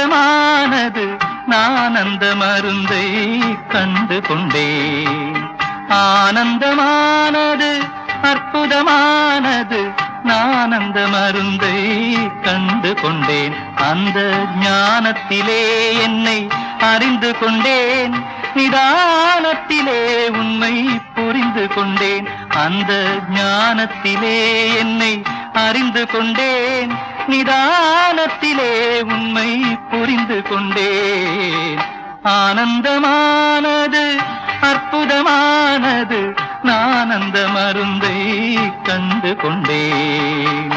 அற்புதமானது நான் அந்த மருந்தை கண்டு கொண்டேன் ஆனந்தமானது அற்புதமானது நான் அந்த மருந்தை கண்டு கொண்டேன் அந்த ஞானத்திலே என்னை அறிந்து கொண்டேன் நிதானத்திலே உண்மை புரிந்து கொண்டேன் அந்த ஞானத்திலே என்னை அறிந்து கொண்டேன் நிதானத்திலே உண்மை புரிந்து கொண்டேன் ஆனந்தமானது அற்புதமானது நான் அந்த மருந்தை கண்டு கொண்டேன்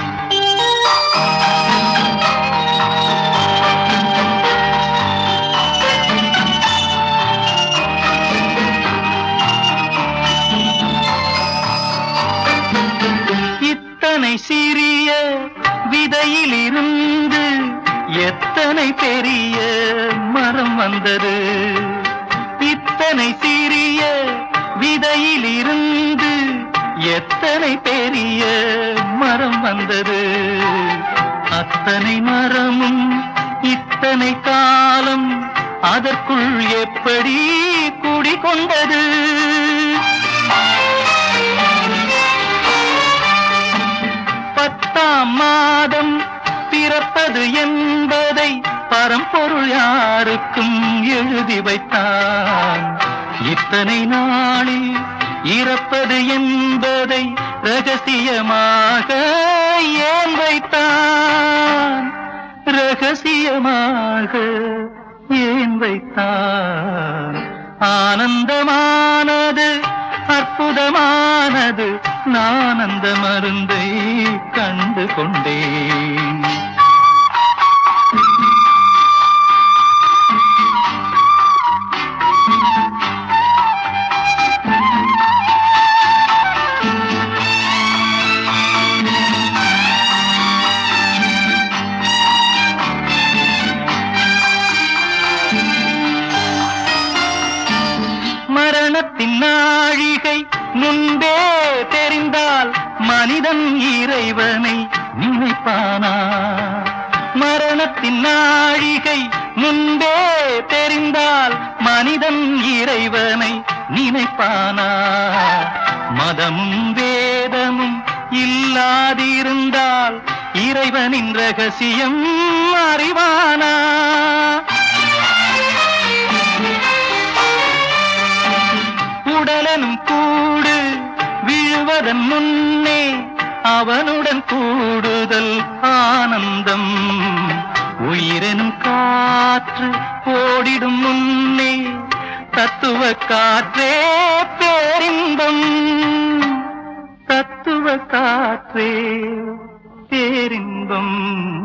இத்தனை சிறிய விதையிலிருந்து எத்தனை பெரிய மரம் வந்தது இத்தனை சிறிய விதையிலிருந்து எத்தனை பெரிய மரம் வந்தது அத்தனை மரமும் இத்தனை காலம் அதற்குள் எப்படி குடிகொண்டது பத்தாம் மாதம் பிறப்பது என்பதை பரம்பொருள் யாருக்கும் எழுதி வைத்தான் இத்தனை நாளில் இறப்பது என்பதை ரகசியமாக ஏன் வைத்தான் ரகசியமாக ஏன் வைத்தான் ஆனந்தமானது அற்புதமானது நான் அந்த மருந்தை கண்டு கொண்டேன் மரணத்தின் நாழிகை முன்பே தெரிந்தால் மனிதன் இறைவனை நினைப்பானா மரணத்தின் நாழிகை முன்பே தெரிந்தால் மனிதன் இறைவனை நினைப்பானா மதமும் வேதமும் இல்லாதிருந்தால் இறைவனின் ரகசியம் அறிவானா உடலனும் கூடு விழுவதன் முன்னே அவனுடன் கூடுதல் ஆனந்தம் உயிரெனும் காற்று ஓடிடும் முன்னே தத்துவ காற்றே பேரின்பம் தத்துவ காற்றே பேரின்பம்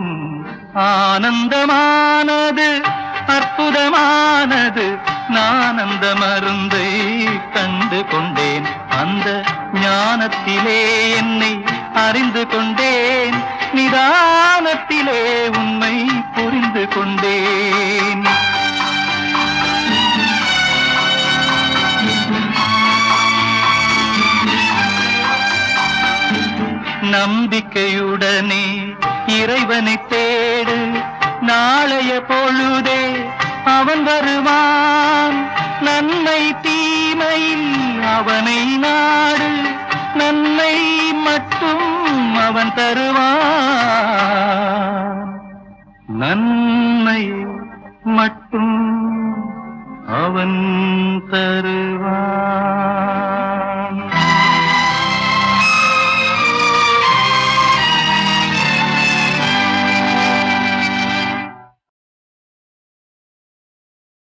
ஆனந்தமானது அற்புதமானது நான் அந்த மருந்தை கண்டு கொண்டேன் அந்த ஞானத்திலே என்னை அறிந்து கொண்டேன் நிதானத்திலே உண்மை புரிந்து கொண்டேன் நம்பிக்கையுடனே இறைவனை தேடு நாளைய பொழுதே அவன் வருவான் நன்மை தீமையில் அவனை நாடு நன்மை மட்டும் அவன் தருவான் நன்மை மட்டும் அவன் தரு